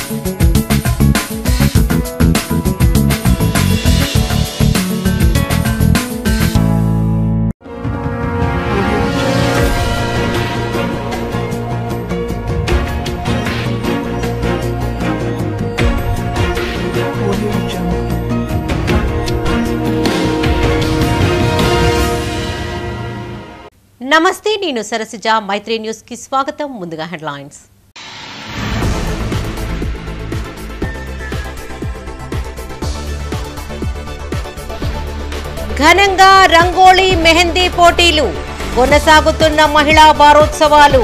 నమస్తే నేను సరసిజ మైత్రి న్యూస్ కి స్వాగతం ముందుగా హెడ్లైన్స్ ఘనంగా రంగోళీ మెహందీ పోటీలు కొనసాగుతున్న మహిళా వారోత్సవాలు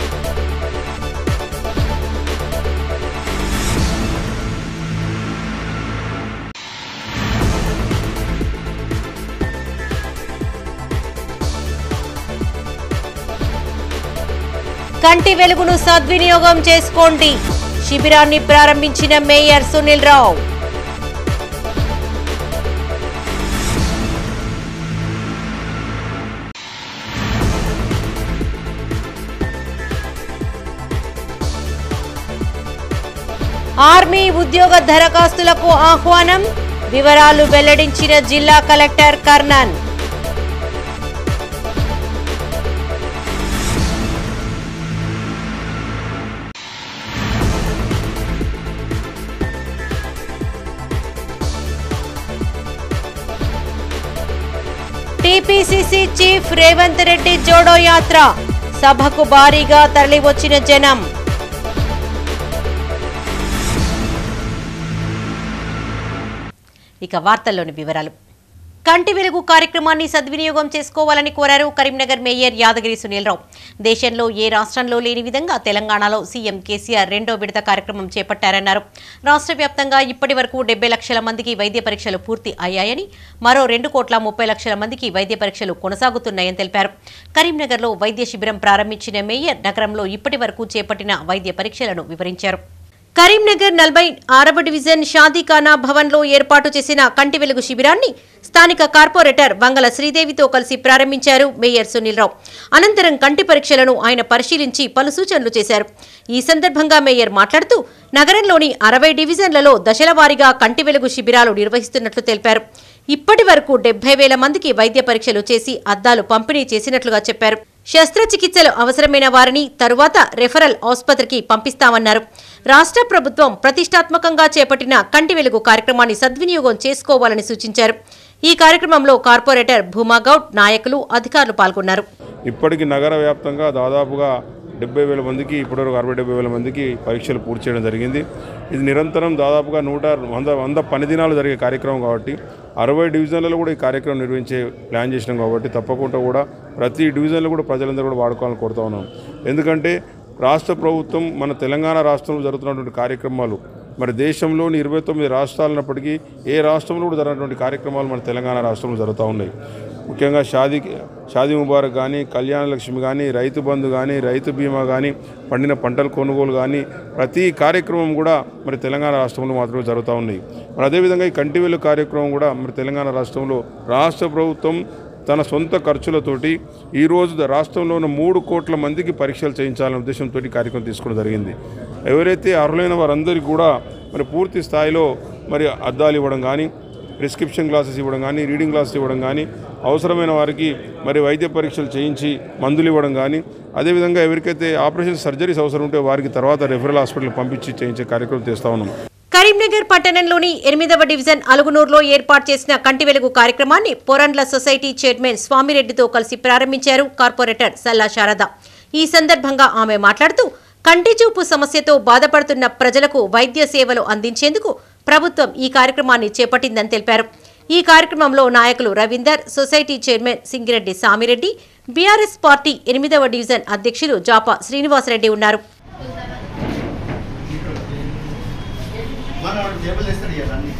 కంటి వెలుగును సద్వినియోగం చేసుకోండి శిబిరాన్ని ప్రారంభించిన మేయర్ సునీల్ రావు ఆర్మీ ఉద్యోగ దరఖాస్తులకు ఆహ్వానం వివరాలు వెల్లడించిన జిల్లా collector Karnan TPCC chief Revanth Reddy Jodo Yatra సభకు భారీగా తరలివచ్చిన జనం ఇక వార్తల్లోని వివరాలు కంటి వెలుగు కార్యక్రమాన్ని సద్వినియోగం చేసుకోవాలని కోరారు కరీంనగర్ మేయర్ యాదగిరి సునీల్రావు దేశంలో ఏ రాష్ట్రంలో లేని విధంగా తెలంగాణలో సీఎం కేసీఆర్ రెండో విడత కార్యక్రమం చేపట్టారన్నారు రాష్ట్ర వ్యాప్తంగా ఇప్పటి వరకు డెబ్బై లక్షల మందికి వైద్య పరీక్షలు పూర్తి అయ్యాయని మరో రెండు కోట్ల ముప్పై లక్షల మందికి వైద్య పరీక్షలు కొనసాగుతున్నాయని తెలిపారు కరీంనగర్లో వైద్య శిబిరం ప్రారంభించిన మేయర్ నగరంలో ఇప్పటి వరకు చేపట్టిన వైద్య పరీక్షలను వివరించారు కరీంనగర్ నలభై ఆరవ డివిజన్ షాదీఖానా భవన్లో ఏర్పాటు చేసిన కంటి వెలుగు శిబిరాన్ని స్థానిక కార్పొరేటర్ వంగల శ్రీదేవితో కలిసి ప్రారంభించారు మేయర్ సునీల్ రావు అనంతరం కంటి పరీక్షలను ఆయన పరిశీలించి పలు సూచనలు చేశారు ఈ సందర్భంగా మేయర్ మాట్లాడుతూ నగరంలోని అరవై డివిజన్లలో దశల వారీగా కంటి వెలుగు శిబిరాలు నిర్వహిస్తున్నట్లు తెలిపారు ఇప్పటి వరకు డెబ్బై వేల మందికి వైద్య పరీక్షలు చేసి అద్దాలు పంపిణీ చేసినట్లుగా చెప్పారు శస్త్రచికిత్సలు అవసరమైన వారిని తరువాత రెఫరల్ ఆసుపత్రికి పంపిస్తామన్నారు రాష్ట్ర ప్రభుత్వం ప్రతిష్టాత్మకంగా చేపట్టిన కంటి వెలుగు కార్యక్రమాన్ని సద్వినియోగం చేసుకోవాలని సూచించారు ఈ కార్యక్రమంలో కార్పొరేటర్ భూమాగౌడ్ నాయకులు అధికారులు పాల్గొన్నారు ఇప్పటికి నగర వ్యాప్తంగా దాదాపుగా డెబ్బై వేల మందికి ఇప్పటివరకు అరవై డెబ్బై వేల మందికి పరీక్షలు పూర్తి చేయడం జరిగింది ఇది నిరంతరం దాదాపుగా నూట వంద వంద పని దినాలు జరిగే కార్యక్రమం కాబట్టి అరవై డివిజన్లలో కూడా ఈ కార్యక్రమం నిర్వహించే ప్లాన్ చేసినాం కాబట్టి తప్పకుండా కూడా ప్రతి డివిజన్లో కూడా ప్రజలందరూ కూడా వాడుకోవాలని కోరుతా ఉన్నాం ఎందుకంటే రాష్ట్ర ప్రభుత్వం మన తెలంగాణ రాష్ట్రంలో జరుగుతున్నటువంటి కార్యక్రమాలు మరి దేశంలోని ఇరవై తొమ్మిది రాష్ట్రాలు ఉన్నప్పటికీ ఏ రాష్ట్రంలో కూడా జరిగినటువంటి కార్యక్రమాలు మన తెలంగాణ రాష్ట్రంలో జరుగుతూ ఉన్నాయి ముఖ్యంగా షాదీ షాదీ ముబారక్ కానీ కళ్యాణ లక్ష్మి కానీ రైతు బంధు కానీ రైతు బీమా కానీ పండిన పంటల కొనుగోలు కానీ ప్రతి కార్యక్రమం కూడా మరి తెలంగాణ రాష్ట్రంలో మాత్రమే జరుగుతూ ఉన్నాయి మరి అదేవిధంగా ఈ కంటివేలు కార్యక్రమం కూడా మరి తెలంగాణ రాష్ట్రంలో రాష్ట్ర ప్రభుత్వం తన సొంత ఖర్చులతోటి ఈరోజు రాష్ట్రంలో ఉన్న మూడు కోట్ల మందికి పరీక్షలు చేయించాలనే ఉద్దేశంతో ఈ కార్యక్రమం తీసుకోవడం జరిగింది ఎవరైతే అర్హులైన వారందరికీ కూడా మరి పూర్తి స్థాయిలో మరి అద్దాలు ఇవ్వడం కానీ ప్రిస్క్రిప్షన్ గ్లాసెస్ ఇవ్వడం కానీ రీడింగ్ గ్లాసెస్ ఇవ్వడం కానీ అవసరమైన వారికి మరి వైద్య పరీక్షలు చేయించి మందులు ఇవ్వడం కానీ అదేవిధంగా ఎవరికైతే ఆపరేషన్ సర్జరీస్ అవసరం ఉంటే వారికి తర్వాత రెఫరల్ హాస్పిటల్ పంపించి చేయించే కార్యక్రమం చేస్తా ఉన్నాం కరీంనగర్ పట్టణంలోని ఎనిమిదవ డివిజన్ అలుగునూరులో ఏర్పాటు చేసిన కంటి వెలుగు కార్యక్రమాన్ని పొరండ్ల సొసైటీ చైర్మన్ స్వామిరెడ్డితో కలిసి ప్రారంభించారు కార్పొరేటర్ సల్లా శారద ఈ సందర్భంగా ఆమె మాట్లాడుతూ కంటి చూపు సమస్యతో బాధపడుతున్న ప్రజలకు వైద్య సేవలు అందించేందుకు ప్రభుత్వం ఈ కార్యక్రమాన్ని చేపట్టిందని తెలిపారు ఈ కార్యక్రమంలో నాయకులు Ravinder society chairman Singireddy Samireddy BRS party ఎనిమిదవ డివిజన్ అధ్యక్షులు జాపా శ్రీనివాసరెడ్డి ఉన్నారు మన టేబుల్ వేస్తాడు ఇక అన్ని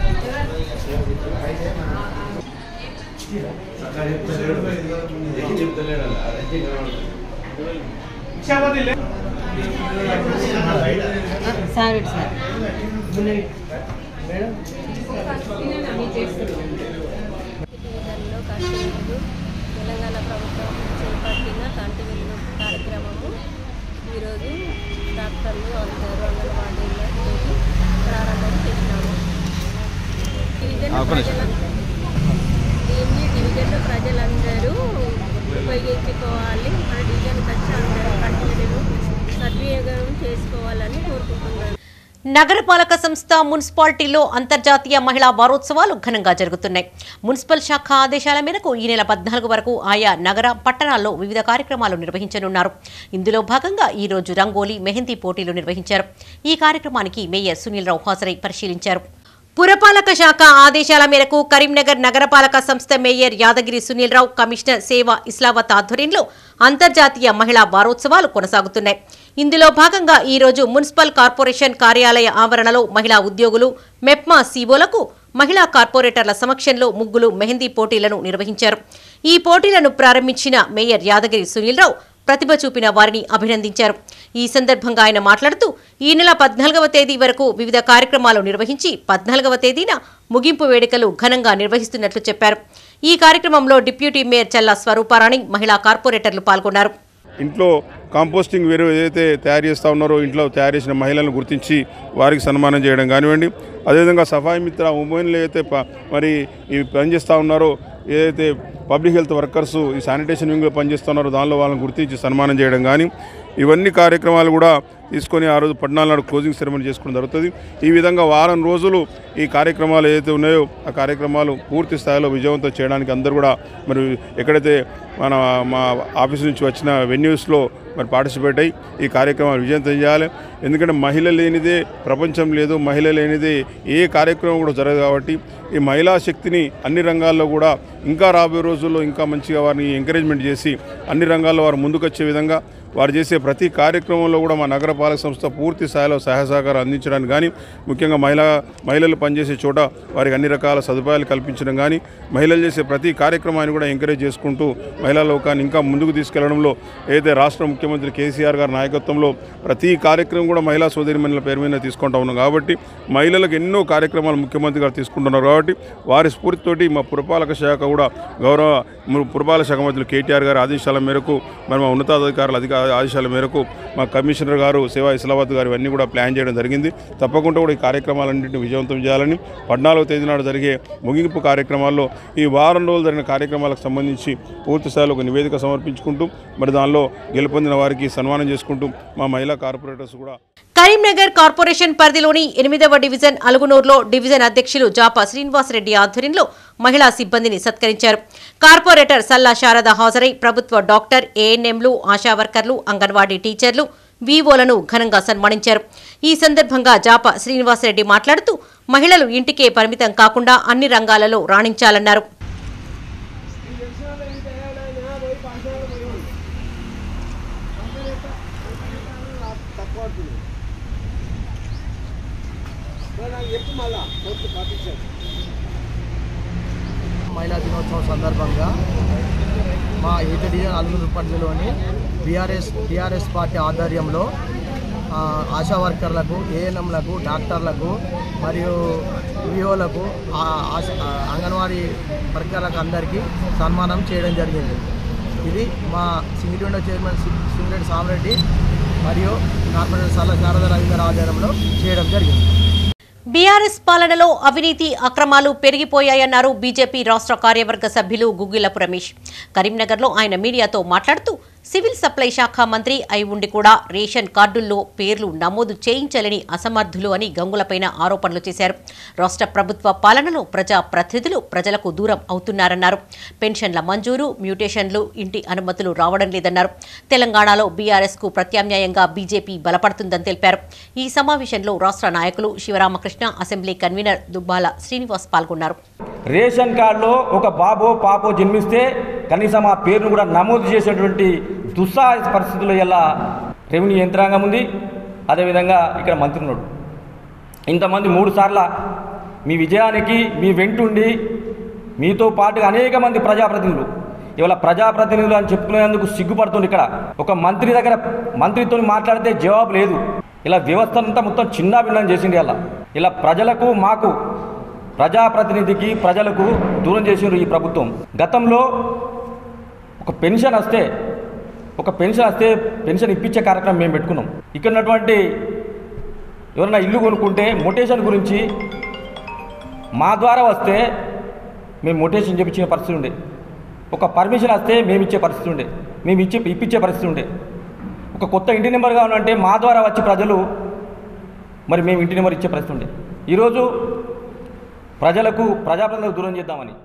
డివిజన్లో కంటి వెలుగు తెలంగాణ ప్రభుత్వం చేపట్టిన కంటి వెలుగు కార్యక్రమము ఈరోజు డాక్టర్లు అందరూ అంగన్వాడీలతో ప్రజల- దీన్ని డివిజన్ ప్రజలందరూ ఉపయోగించుకోవాలి మన డివిజన్కి వచ్చి అందరూ కంటిన్యూ సద్వినియోగం చేసుకోవాలని కోరుకుంటున్నాను నగరపాలక సంస్థ మున్సిపాలిటీలో అంతర్జాతీయ మహిళా వారోత్సవాలు ఘనంగా జరుగుతున్నాయి మున్సిపల్ శాఖ ఆదేశాల మేరకు ఈ నెల పద్నాలుగు వరకు ఆయా నగర పట్టణాల్లో వివిధ కార్యక్రమాలు నిర్వహించనున్నారు ఇందులో భాగంగా ఈ రోజు రంగోలీ మెహందీ పోటీలు నిర్వహించారు ఈ కార్యక్రమానికి మేయర్ సునీల్ రావు హాజరై పరిశీలించారు పురపాలక శాఖ ఆదేశాల మేరకు కరీంనగర్ నగరపాలక సంస్థ మేయర్ యాదగిరి సునీల్ రావు కమిషనర్ సేవ ఇస్లావత్ ఆధ్వర్యంలో అంతర్జాతీయ మహిళా వారోత్సవాలు కొనసాగుతున్నాయి ఇందులో భాగంగా ఈ రోజు మున్సిపల్ కార్పొరేషన్ కార్యాలయ ఆవరణలో మహిళా ఉద్యోగులు మెప్మా సీఓలకు మహిళా కార్పొరేటర్ల సమక్షంలో ముగ్గులు మెహందీ పోటీలను నిర్వహించారు ఈ పోటీలను ప్రారంభించిన మేయర్ యాదగిరి సునీల్ రావు ప్రతిభ చూపిన వారిని అభినందించారు ఈ సందర్భంగా ఆయన మాట్లాడుతూ ఈ నెల పద్నాలుగవ తేదీ వరకు వివిధ కార్యక్రమాలు నిర్వహించి పద్నాలుగవ తేదీన ముగింపు వేడుకలు ఘనంగా నిర్వహిస్తున్నట్లు చెప్పారు ఈ కార్యక్రమంలో డిప్యూటీ మేయర్ చల్లా స్వరూపారాణి మహిళా కార్పొరేటర్లు పాల్గొన్నారు ఇంట్లో కాంపోస్టింగ్ వేరు ఏదైతే తయారు చేస్తూ ఉన్నారో ఇంట్లో తయారు చేసిన మహిళలను గుర్తించి వారికి సన్మానం చేయడం కానివ్వండి అదేవిధంగా సఫాయి మిత్ర ఉమెన్లు ఏదైతే ప- మరి ఈ పనిచేస్తూ ఉన్నారో ఏదైతే పబ్లిక్ హెల్త్ వర్కర్స్ ఈ శానిటేషన్ వింగ్లో పనిచేస్తున్నారో దానిలో వాళ్ళని గుర్తించి సన్మానం చేయడం కానీ ఇవన్నీ కార్యక్రమాలు కూడా తీసుకొని ఆ రోజు పద్నాలుగు నాడు క్లోజింగ్ సెరమనీ చేసుకోవడం జరుగుతుంది ఈ విధంగా వారం రోజులు ఈ కార్యక్రమాలు ఏదైతే ఉన్నాయో ఆ కార్యక్రమాలు పూర్తి స్థాయిలో విజయవంతం చేయడానికి అందరూ కూడా మరి ఎక్కడైతే మన మా ఆఫీస్ నుంచి వచ్చిన వెన్యూస్లో మరి పార్టిసిపేట్ అయ్యి ఈ కార్యక్రమాలు విజయవంతం చేయాలి ఎందుకంటే మహిళ లేనిదే ప్రపంచం లేదు మహిళ లేనిదే ఏ కార్యక్రమం కూడా జరగదు కాబట్టి ఈ మహిళా శక్తిని అన్ని రంగాల్లో కూడా ఇంకా రాబోయే రోజుల్లో ఇంకా మంచిగా వారిని ఎంకరేజ్మెంట్ చేసి అన్ని రంగాల్లో వారు ముందుకొచ్చే విధంగా వారు చేసే ప్రతి కార్యక్రమంలో కూడా మా నగరపాలక సంస్థ పూర్తి స్థాయిలో సహాయ సహకారం అందించడానికి కానీ ముఖ్యంగా మహిళా మహిళలు పనిచేసే చోట వారికి అన్ని రకాల సదుపాయాలు కల్పించడం కానీ మహిళలు చేసే ప్రతి కార్యక్రమాన్ని కూడా ఎంకరేజ్ చేసుకుంటూ మహిళా లోకాన్ని ఇంకా ముందుకు తీసుకెళ్లడంలో ఏదైతే రాష్ట్ర ముఖ్యమంత్రి కేసీఆర్ గారి నాయకత్వంలో ప్రతి కార్యక్రమం కూడా మహిళా సోదరిమణుల పేరు మీద తీసుకుంటా ఉన్నాం కాబట్టి మహిళలకు ఎన్నో కార్యక్రమాలు ముఖ్యమంత్రి గారు తీసుకుంటున్నారు కాబట్టి వారి స్ఫూర్తితోటి మా పురపాలక శాఖ కూడా గౌరవ ము- పురపాలక శాఖ మంత్రులు కేటీఆర్ గారి ఆదేశాల మేరకు మరి మా ఉన్నతాధికారుల అధిక ఆదేశాల మేరకు మా కమిషనర్ గారు సేవా ఇస్లాబాద్ గారు ఇవన్నీ కూడా ప్లాన్ చేయడం జరిగింది తప్పకుండా కూడా ఈ కార్యక్రమాలన్నింటినీ విజయవంతం చేయాలని పద్నాలుగో తేదీ నాడు జరిగే ముగింపు కార్యక్రమాల్లో ఈ వారం రోజులు జరిగిన కార్యక్రమాలకు సంబంధించి పూర్తి స్థాయిలో ఒక నివేదిక సమర్పించుకుంటూ మరి దానిలో గెలుపొందిన వారికి సన్మానం చేసుకుంటూ మా మహిళా కార్పొరేటర్స్ కూడా కరీంనగర్ కార్పొరేషన్ పరిధిలోని ఎనిమిదవ డివిజన్ అలుగునూరులో డివిజన్ అధ్యక్షులు జాపా శ్రీనివాసరెడ్డి ఆధ్వర్యంలో మహిళా సిబ్బందిని సత్కరించారు కార్పొరేటర్ సల్లా శారద హాజరై ప్రభుత్వ డాక్టర్ ఏఎన్ఎంలు ఆశా వర్కర్లు అంగన్వాడీ టీచర్లు వీవోలను ఘనంగా సన్మానించారు ఈ సందర్భంగా జాప శ్రీనివాసరెడ్డి మాట్లాడుతూ మహిళలు ఇంటికే పరిమితం కాకుండా అన్ని రంగాలలో రాణించాలన్నారు మహిళా దినోత్సవం సందర్భంగా మా ఏపీ డివిజన్ అలుగురు పరిధిలోని బీఆర్ఎస్ టీఆర్ఎస్ పార్టీ ఆధ్వర్యంలో ఆ, ఆశా వర్కర్లకు ఏఎన్ఎంలకు డాక్టర్లకు మరియు విఓలకు ఆశ ఆ, అంగన్వాడీ వర్కర్లకు అందరికీ సన్మానం చేయడం జరిగింది ఇది మా సింగిల్ విండో చైర్మన్ సి- సింగిరెడ్డి సామరెడ్డి మరియు కార్పొరేటర్ సల్ల శారద రవీంద్ర ఆధ్వర్యంలో చేయడం జరిగింది బీఆర్ఎస్ పాలనలో అవినీతి అక్రమాలు పెరిగిపోయాయన్నారు బీజేపీ రాష్ట్ర కార్యవర్గ సభ్యులు గుగ్గిలపు రమేష్ కరీంనగర్లో ఆయన మీడియాతో మాట్లాడుతూ సివిల్ సప్లై శాఖ మంత్రి అయి ఉండి కూడా రేషన్ కార్డుల్లో పేర్లు నమోదు చేయించలేని అసమర్థులు అని గంగులపైన ఆరోపణలు చేశారు రాష్ట్ర ప్రభుత్వ పాలనలో ప్రజా ప్రతినిధులు ప్రజలకు దూరం అవుతున్నారన్నారు పెన్షన్ల మంజూరు మ్యూటేషన్లు ఇంటి అనుమతులు రావడం లేదన్నారు తెలంగాణలో బీఆర్ఎస్ కు ప్రత్యామ్నాయంగా బీజేపీ బలపడుతుందని తెలిపారు ఈ సమావేశంలో రాష్ట్ర నాయకులు శివరామకృష్ణ అసెంబ్లీ కన్వీనర్ దుబ్బాల శ్రీనివాస్ పాల్గొన్నారు రేషన్ కార్డులో ఒక బాబో పాపో జన్మిస్తే కనీసం ఆ పేరును కూడా నమోదు చేసేటువంటి దుస్సాహ పరిస్థితుల్లో ఇలా రెవెన్యూ యంత్రాంగం ఉంది అదేవిధంగా ఇక్కడ మంత్రి ఉన్నాడు ఇంతమంది మూడు సార్ల మీ విజయానికి మీ వెంటుండి మీతో పాటుగా అనేక మంది ప్రజాప్రతినిధులు ఇవాళ ప్రజాప్రతినిధులు అని చెప్పుకునేందుకు సిగ్గుపడుతుంది ఇక్కడ ఒక మంత్రి దగ్గర మంత్రితో మాట్లాడితే జవాబు లేదు ఇలా వ్యవస్థ అంతా మొత్తం చిన్న భిన్నం చేసింది అలా ఇలా ప్రజలకు మాకు ప్రజాప్రతినిధికి ప్రజలకు దూరం చేసిండ్రు ఈ ప్రభుత్వం గతంలో ఒక పెన్షన్ వస్తే ఒక పెన్షన్ వస్తే పెన్షన్ ఇప్పించే కార్యక్రమం మేము పెట్టుకున్నాం ఇక్కడ ఉన్నటువంటి ఎవరైనా ఇల్లు కొనుక్కుంటే మొటేషన్ గురించి మా ద్వారా వస్తే మేము మొటేషన్ చెప్పించే పరిస్థితి ఉండే ఒక పర్మిషన్ వస్తే మేము ఇచ్చే పరిస్థితి ఉండే మేము ఇచ్చే ఇప్పించే పరిస్థితి ఉండే ఒక కొత్త ఇంటి నెంబర్ కావాలంటే మా ద్వారా వచ్చి ప్రజలు మరి మేము ఇంటి నెంబర్ ఇచ్చే పరిస్థితి ఉండే ఈరోజు ప్రజలకు ప్రజాప్రతినిధులకు దూరం చేద్దామని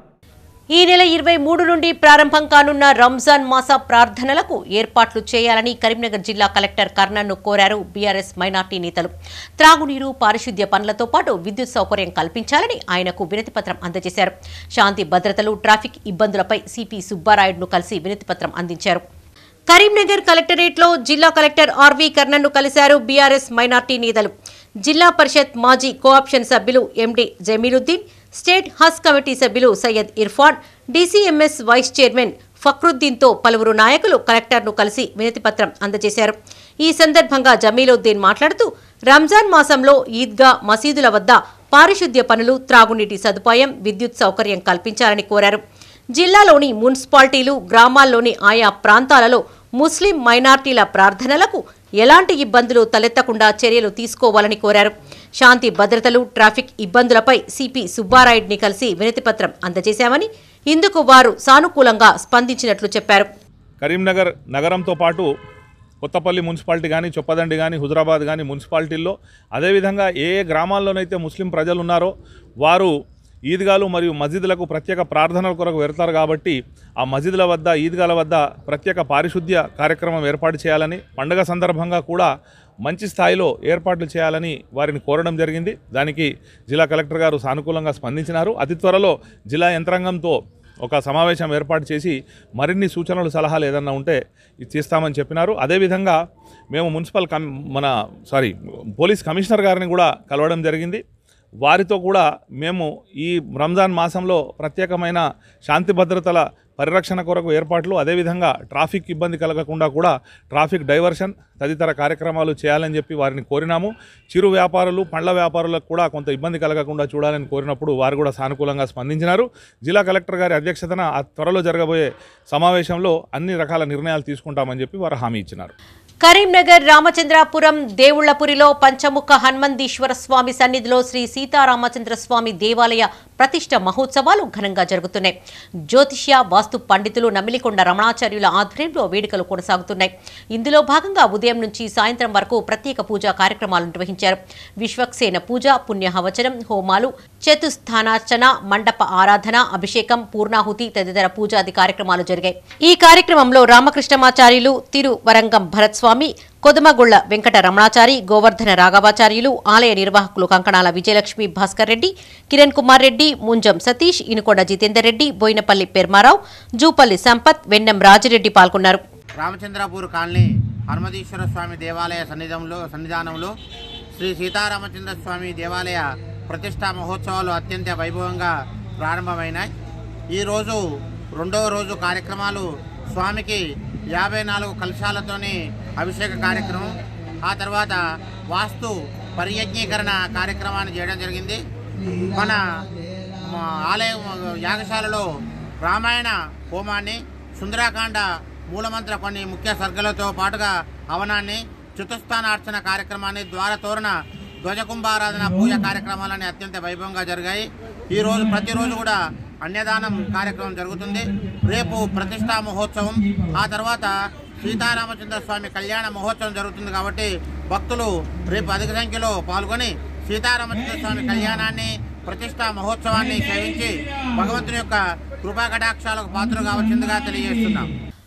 ఈ నెల ఇరవై మూడు నుండి ప్రారంభం కానున్న రంజాన్ మాస ప్రార్థనలకు ఏర్పాట్లు చేయాలని కరీంనగర్ జిల్లా కలెక్టర్ కర్ణన్ను కోరారు బీఆర్ఎస్ మైనార్టీ నేతలు త్రాగునీరు పారిశుద్ధ్య పనులతో పాటు విద్యుత్ సౌకర్యం కల్పించాలని ఆయనకు వినతిపత్రం అందజేశారు శాంతి భద్రతలు ట్రాఫిక్ ఇబ్బందులపై సిపి సుబ్బారాయుడును కలిసి వినతిపత్రం అందించారు కరీంనగర్ కలెక్టరేట్లో జిల్లా కలెక్టర్ ఆర్వి కర్ణన్ను కలిశారు బీఆర్ఎస్ మైనార్టీ నేతలు జిల్లా పరిషత్ మాజీ కోఆప్షన్ సభ్యులు ఎండి జమీలుద్దీన్ స్టేట్ హజ్ కమిటీ సభ్యులు Syed Irfan DCMS vice chairman ఫక్రుద్దీన్తో పలువురు నాయకులు కలెక్టర్ను కలిసి వినతిపత్రం అందజేశారు ఈ సందర్భంగా జమీలుద్దీన్ మాట్లాడుతూ రంజాన్ మాసంలో ఈద్గా మసీదుల వద్ద పారిశుద్ధ్య పనులు త్రాగునీటి సదుపాయం విద్యుత్ సౌకర్యం కల్పించాలని కోరారు జిల్లాలోని మున్సిపాలిటీలు గ్రామాల్లోని ఆయా ప్రాంతాలలో ముస్లిం మైనార్టీల ప్రార్థనలకు ఎలాంటి ఇబ్బందులు తలెత్తకుండా చర్యలు తీసుకోవాలని కోరారు శాంతి భద్రతలు ట్రాఫిక్ ఇబ్బందులపై సిపి సుబ్బారాయుడిని కలిసి వినతిపత్రం అందజేశామని ఇందుకు వారు సానుకూలంగా స్పందించినట్లు చెప్పారు కరీంనగర్ నగరంతో పాటు కొత్తపల్లి మున్సిపాలిటీ కానీ చొప్పదండి కానీ హుజరాబాద్ కానీ మున్సిపాలిటీల్లో అదేవిధంగా ఏ ఏ గ్రామాల్లోనైతే ముస్లిం ప్రజలు ఉన్నారో వారు ఈద్గాలు మరియు మసీదులకు ప్రత్యేక ప్రార్థనల కొరకు వెళ్తారు కాబట్టి ఆ మసీదుల వద్ద ఈద్గాల వద్ద ప్రత్యేక పారిశుద్ధ్య కార్యక్రమం ఏర్పాటు చేయాలని పండుగ సందర్భంగా కూడా మంచి స్థాయిలో ఏర్పాట్లు చేయాలని వారిని కోరడం జరిగింది దానికి జిల్లా కలెక్టర్ గారు సానుకూలంగా స్పందించినారు అతి త్వరలో జిల్లా యంత్రాంగంతో ఒక సమావేశం ఏర్పాటు చేసి మరిన్ని సూచనలు సలహాలు ఏదన్నా ఉంటే ఇది చేస్తామని చెప్పినారు అదేవిధంగా మేము మున్సిపల్ కమ్ మన సారీ పోలీస్ కమిషనర్ గారిని కూడా కలవడం జరిగింది వారితో కూడా మేము ఈ రంజాన్ మాసంలో ప్రత్యేకమైన శాంతి భద్రతల పరిరక్షణ కొరకు ఏర్పాట్లు అదేవిధంగా ట్రాఫిక్ ఇబ్బంది కలగకుండా కూడా ట్రాఫిక్ డైవర్షన్ తదితర కార్యక్రమాలు చేయాలని చెప్పి వారిని కోరినాము చిరు వ్యాపారులు పండ్ల వ్యాపారులకు కూడా కొంత ఇబ్బంది కలగకుండా చూడాలని కోరినప్పుడు వారు కూడా సానుకూలంగా స్పందించినారు జిల్లా కలెక్టర్ గారి అధ్యక్షతన ఆ త్వరలో జరగబోయే సమావేశంలో అన్ని రకాల నిర్ణయాలు తీసుకుంటామని చెప్పి వారు హామీ ఇచ్చినారు కరీంనగర్ రామచంద్రాపురం దేవుళ్లపురిలో పంచముఖ హనుమందీశ్వర స్వామి సన్నిధిలో శ్రీ సీతారామచంద్ర స్వామి దేవాలయ ప్రతిష్ట మహోత్సవాలు ఘనంగా జరుగుతున్నాయి జ్యోతిష్య వాస్తు పండితులు నమిలికొండ రమణాచార్యుల ఆధ్వర్యంలో వేడుకలు కొనసాగుతున్నాయి ఇందులో భాగంగా ఉదయం నుంచి సాయంత్రం వరకు ప్రత్యేక పూజా కార్యక్రమాలు నిర్వహించారు విశ్వక్సేన పూజ పుణ్యహవచనం హోమాలు చతుస్థానార్చన మండప ఆరాధన అభిషేకం పూర్ణాహుతి తదితర పూజాది కార్యక్రమాలు జరిగాయి ఈ కార్యక్రమంలో రామకృష్ణమాచార్యులు తిరువరంగం భరత్ స్వామి కొదుమగుళ్ల వెంకట రమణాచారి గోవర్ధన రాఘవాచార్యులు ఆలయ నిర్వాహకులు కంకణాల విజయలక్ష్మి భాస్కర్ రెడ్డి కిరణ్ కుమార్ రెడ్డి ముంజం సతీష్ ఇనుకొండ జితేందర్ రెడ్డి బోయినపల్లి పెర్మారావు జూపల్లి సంపత్ వెన్నెం రాజిరెడ్డి పాల్గొన్నారు రామచంద్రపూర్ కాలనీ హనుమదీశ్వర స్వామి దేవాలయ సన్నిధంలో సన్నిధానంలో శ్రీ సీతారామచంద్ర స్వామి దేవాలయ ప్రతిష్టా మహోత్సవాలు అత్యంత వైభవంగా ప్రారంభమైనాయి ఈరోజు రెండవ రోజు కార్యక్రమాలు స్వామికి యాభై నాలుగు కలశాలతోని అభిషేక కార్యక్రమం ఆ తర్వాత వాస్తు పర్యజ్ఞీకరణ కార్యక్రమాన్ని చేయడం జరిగింది మన మా ఆలయం యాగశాలలో రామాయణ హోమాన్ని సుందరాకాండ మూలమంత్ర కొన్ని ముఖ్య సర్గలతో పాటుగా హవనాన్ని చతుస్థానార్చన కార్యక్రమాన్ని ద్వారతోరణ ధ్వజకుంభారాధన పూజ కార్యక్రమాలని అత్యంత వైభవంగా జరిగాయి ఈ రోజు ప్రతిరోజు కూడా అన్నదానం కార్యక్రమం జరుగుతుంది రేపు ప్రతిష్టా మహోత్సవం ఆ తర్వాత సీతారామచంద్ర స్వామి కళ్యాణ మహోత్సవం జరుగుతుంది కాబట్టి భక్తులు రేపు అధిక సంఖ్యలో పాల్గొని సీతారామచంద్ర స్వామి కళ్యాణాన్ని ప్రతిష్టా మహోత్సవాన్ని సేవించి భగవంతుని యొక్క కృపా కటాక్షాలకు పాత్ర కావాల్సిందిగా తెలియజేస్తున్నాం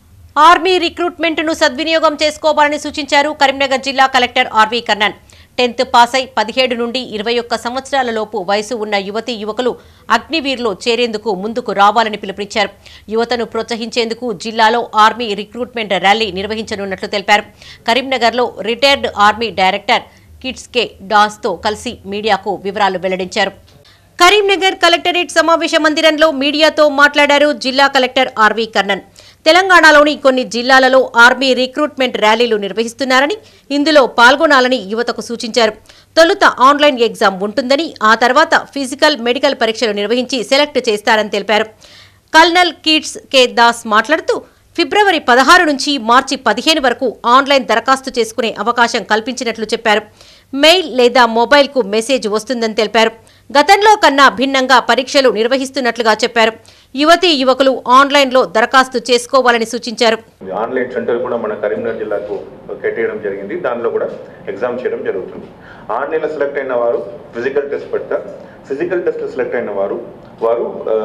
ఆర్మీ రిక్రూట్మెంట్ను సద్వినియోగం చేసుకోవాలని సూచించారు కరీంనగర్ జిల్లా collector RV Karnan tenth pass అయి పదిహేడు నుండి ఇరవై ఒక్క సంవత్సరాల లోపు వయసు ఉన్న యువతీ యువకులు అగ్నివీర్లో చేరేందుకు ముందుకు రావాలని పిలుపునిచ్చారు యువతను ప్రోత్సహించేందుకు జిల్లాలో ఆర్మీ రిక్రూట్మెంట్ ర్యాలీ నిర్వహించనున్నట్లు తెలిపారు కరీంనగర్లో రిటైర్డ్ ఆర్మీ డైరెక్టర్ కిడ్స్ కే డాస్తో కలిసి మీడియాకు వివరాలు వెల్లడించారు కరీంనగర్ కలెక్టరేట్ సమావేశ మందిరంలో మీడియాతో మాట్లాడారు జిల్లా కలెక్టర్ ఆర్వీ కర్ణన్ తెలంగాణలోని కొన్ని జిల్లాలలో ఆర్మీ రిక్రూట్మెంట్ ర్యాలీలు నిర్వహిస్తున్నారని ఇందులో పాల్గొనాలని యువతకు సూచించారు తొలుత ఆన్లైన్ ఎగ్జామ్ ఉంటుందని ఆ తర్వాత ఫిజికల్ మెడికల్ పరీక్షలు నిర్వహించి సెలెక్ట్ చేస్తారని తెలిపారు కల్నల్ కిడ్స్ కె దాస్ మాట్లాడుతూ ఫిబ్రవరి పదహారు నుంచి మార్చి పదిహేను వరకు ఆన్లైన్ దరఖాస్తు చేసుకునే అవకాశం కల్పించినట్లు చెప్పారు మెయిల్ లేదా మొబైల్కు మెసేజ్ వస్తుందని తెలిపారు గతంలో కన్నా భిన్నంగా పరీక్షలు నిర్వహిస్తున్నట్లుగా చెప్పారు యువతీ యువకులు ఆన్లైన్లో దరఖాస్తు చేసుకోవాలని సూచించారు ఆన్లైన్ సెంటర్ కూడా మన కరీంనగర్ జిల్లాకు కేటాయడం జరిగింది దానిలో కూడా ఎగ్జామ్ చేయడం జరుగుతుంది ఆన్లైన్లో సెలెక్ట్ అయిన వారు ఫిజికల్ టెస్ట్ పెడతారు ఫిజికల్ టెస్ట్ సెలెక్ట్ అయిన వారు వారు ఆ,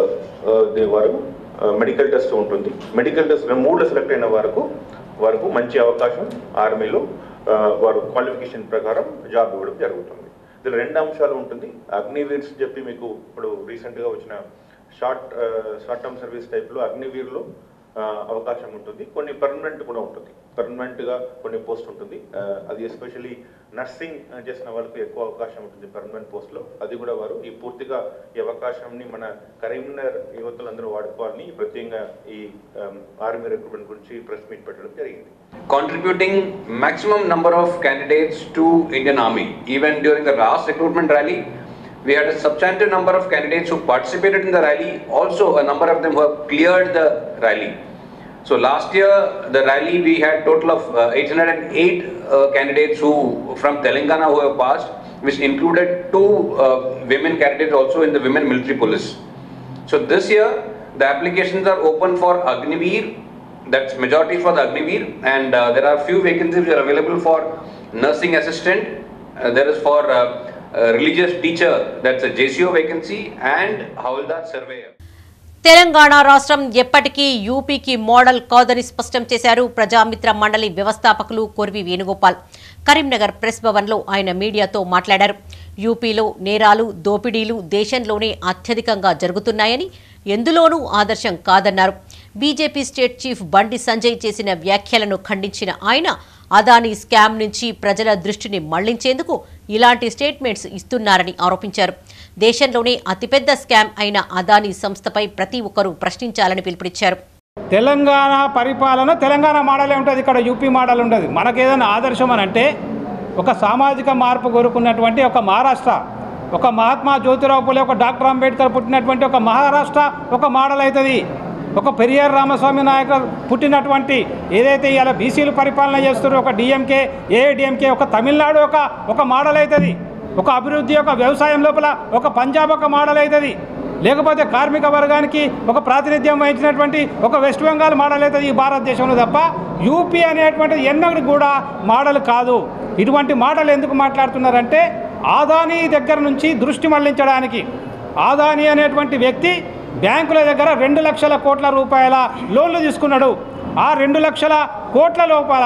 ఆ, ది- వారు మెడికల్ టెస్ట్ ఉంటుంది మెడికల్ టెస్ట్ మూడులో సెలెక్ట్ అయిన వారికి వారికి మంచి అవకాశం ఆర్మీలో ఆ, వారు క్వాలిఫికేషన్ ప్రకారం జాబ్ ఇవ్వడం జరుగుతుంది ఇందులో రెండు అంశాలు ఉంటుంది అగ్నివీర్స్ చెప్పి మీకు ఇప్పుడు రీసెంట్గా వచ్చిన షార్ట్ షార్ట్ టర్మ్ సర్వీస్ టైప్లో అగ్నివీర్లో ఆ, అవకాశం ఉంటుంది కొన్ని పర్మనెంట్ కూడా ఉంటుంది పర్మనెంట్గా కొన్ని పోస్ట్ ఉంటుంది ఆ, అది ఎస్పెషల్లీ నర్సింగ్ చేసిన వాళ్ళకి ఎక్కువ అవకాశం ఉంటుంది పర్మనెంట్ పోస్ట్లో అది కూడా వారు ఈ పూర్తిగా ఈ అవకాశాన్ని మన కరీంనగర్ యువతులందరూ వాడుకోవాలని ప్రత్యేకంగా ఈ ఆర్మీ రిక్రూట్మెంట్ గురించి ప్రెస్ మీట్ పెట్టడం జరిగింది contributing maximum number of candidates to Indian Army. Even during the last recruitment rally, we had a substantive number of candidates who participated in the rally, also a number of them who have cleared the rally. So last year, the rally, we had total of uh, 808 uh, candidates who, from Telangana who have passed, which included two uh, women candidates also in the women military police. So this year, the applications are open for Agniveer, that's majority for the Agniveer, and uh, there are few vacancies which are available for nursing assistant, uh, there is for uh, uh, religious teacher, that's a JCO vacancy, and Havildar surveyor. Telangana రాష్ట్రం ఎప్పటికీ యూపీకి model కాదని స్పష్టం చేశారు ప్రజామిత్ర మండలి వ్యవస్థాపకులు కొర్వి Venugopal Karimnagar press భవన్లో ఆయన మీడియాతో మాట్లాడారు యూపీలో నేరాలు దోపిడీలు దేశంలోనే అత్యధికంగా జరుగుతున్నాయని ఎందులోనూ ఆదర్శం కాదన్నారు బీజేపీ స్టేట్ చీఫ్ బండి సంజయ్ చేసిన వ్యాఖ్యలను ఖండించిన ఆయన అదానీ స్కామ్ నుంచి ప్రజల దృష్టిని మళ్లించేందుకు ఇలాంటి స్టేట్మెంట్స్ ఇస్తున్నారని ఆరోపించారు దేశంలోనే అతిపెద్ద స్కామ్ అయిన అదానీ సంస్థపై ప్రతి ఒక్కరూ ప్రశ్నించాలని పిలుపునిచ్చారు తెలంగాణ పరిపాలన తెలంగాణ మోడలే ఉంటుంది ఇక్కడ యూపీ మోడల్ ఉండదు మనకేదైనా ఆదర్శం అని అంటే ఒక సామాజిక మార్పు కోరుకున్నటువంటి ఒక మహారాష్ట్ర ఒక మహాత్మా జ్యోతిరావు పులే ఒక డాక్టర్ అంబేద్కర్ పుట్టినటువంటి ఒక మహారాష్ట్ర ఒక మోడల్ అవుతుంది ఒక పెరియార్ రామస్వామి నాయకర్ పుట్టినటువంటి ఏదైతే ఇవాళ బీసీలు పరిపాలన చేస్తున్నారో ఒక డిఎంకే ఏఐడిఎంకే ఒక తమిళనాడు ఒక ఒక మోడల్ అవుతుంది ఒక అభివృద్ధి ఒక వ్యవసాయం లోపల ఒక పంజాబ్ ఒక మోడల్ అవుతుంది లేకపోతే కార్మిక వర్గానికి ఒక ప్రాతినిధ్యం వహించినటువంటి ఒక వెస్ట్ బెంగాల్ మోడల్ అవుతుంది ఈ భారతదేశంలో తప్ప యూపీ అనేటువంటిది ఎన్నడూ కూడా మోడల్ కాదు ఇటువంటి మాటలు ఎందుకు మాట్లాడుతున్నారంటే ఆదానీ దగ్గర నుంచి దృష్టి మళ్లించడానికి ఆదానీ అనేటువంటి వ్యక్తి బ్యాంకుల దగ్గర రెండు లక్షల కోట్ల రూపాయల లోన్లు తీసుకున్నాడు ఆ రెండు లక్షల కోట్ల లోపల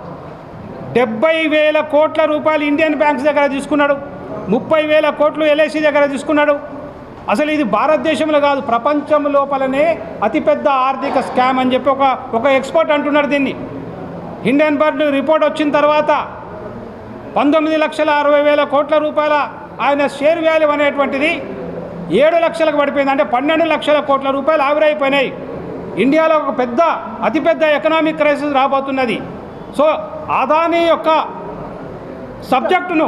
డెబ్బై వేల కోట్ల రూపాయలు ఇండియన్ బ్యాంక్స్ దగ్గర తీసుకున్నాడు ముప్పై వేల కోట్లు ఎల్ఐసి దగ్గర తీసుకున్నాడు అసలు ఇది భారతదేశంలో కాదు ప్రపంచం లోపలనే అతిపెద్ద ఆర్థిక స్కామ్ అని చెప్పి ఒక ఒక ఎక్స్పర్ట్ అంటున్నారు దీన్ని హిండెన్బర్గ్ రిపోర్ట్ వచ్చిన తర్వాత పంతొమ్మిది లక్షల అరవై వేల కోట్ల రూపాయల ఆయన షేర్ వాల్యూ అనేటువంటిది ఏడు లక్షలకు పడిపోయింది అంటే పన్నెండు లక్షల కోట్ల రూపాయలు ఆవిరైపోయినాయి ఇండియాలో ఒక పెద్ద అతిపెద్ద ఎకనామిక్ క్రైసిస్ రాబోతున్నది సో అదానీ యొక్క సబ్జెక్టును